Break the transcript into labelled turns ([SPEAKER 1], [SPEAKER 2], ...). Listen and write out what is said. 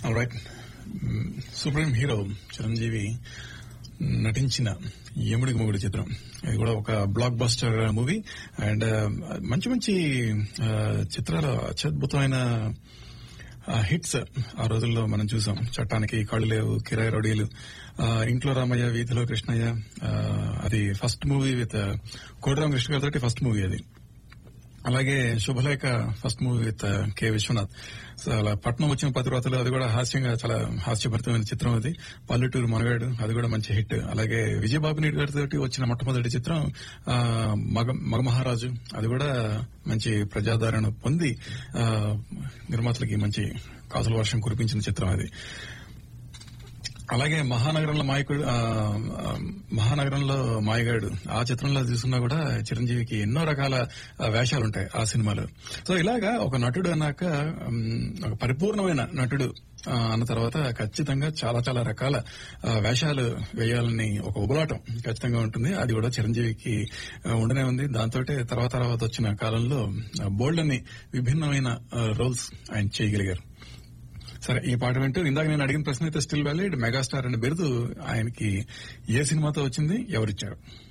[SPEAKER 1] right supreme hero Chiranjeevi నటించిన యముడికి మొగుడు చిత్రం ఇది కూడా ఒక బ్లాక్ బస్టర్ మూవీ అండ్ మంచి మంచి ఆ, చిత్రాలు అత్యద్భుతమైన హిట్స్ ఆ రోజుల్లో మనం చూసాం చట్టానికి కళ్ళు లేవు కిరాయి రొడీలు ఆ, ఇంట్లో రామయ్య వీధిలో కృష్ణయ్య ఆ, అది first movie with Kodirama Krishna గారితో ఫస్ట్ మూవీ అది అలాగే Subhalekha first movie with K Viswanath so అలా పట్నం వచ్చిన పతివ్రతలు అది కూడా హాస్యంగా చాలా హాస్యభరితమైన చిత్రం అది పల్లెటూరు మనగాడు అది కూడా మంచి హిట్ అలాగే విజయబాబు నాయుడు గారితో వచ్చిన మొట్టమొదటి చిత్రం ఆ, మగ మగ మహారాజు అది కూడా మంచి ప్రజాదరణ పొంది ఆ, నిర్మాతలకి మంచి కాసుల వర్షం కురిపించిన చిత్రం అది అలాగే మహానగరంలో మాయకుడు ఆ, ఆ, మహానగరంలో మాయగాడు ఆ చిత్రంలో తీసుకున్నా కూడా చిరంజీవికి ఎన్నో రకాల ఆ, వేషాలు ఉంటాయి ఆ సినిమాలో సో ఇలాగా ఒక నటుడు అన్నాక ఉమ్, ఒక పరిపూర్ణమైన నటుడు ఆ, అన్న తర్వాత ఖచ్చితంగా చాలా చాలా రకాల ఆ, వేషాలు వేయాలని ఒక ఉబలాటం ఖచ్చితంగా ఉంటుంది అది కూడా చిరంజీవికి ఆ, ఉండనే ఉంది దాంతో తర్వాత తర్వాత వచ్చిన కాలంలో బోల్డ్ అని విభిన్నమైన రోల్స్ ఆయన చేయగలిగారు సరే ఈ పాట వింటూ ఇందాక నేను అడిగిన ప్రశ్న అయితే స్టిల్ వ్యాలిడ్ మెగాస్టార్ అనే బిరుదు ఆయనకి ఏ సినిమాతో వచ్చింది ఎవరిచ్చారు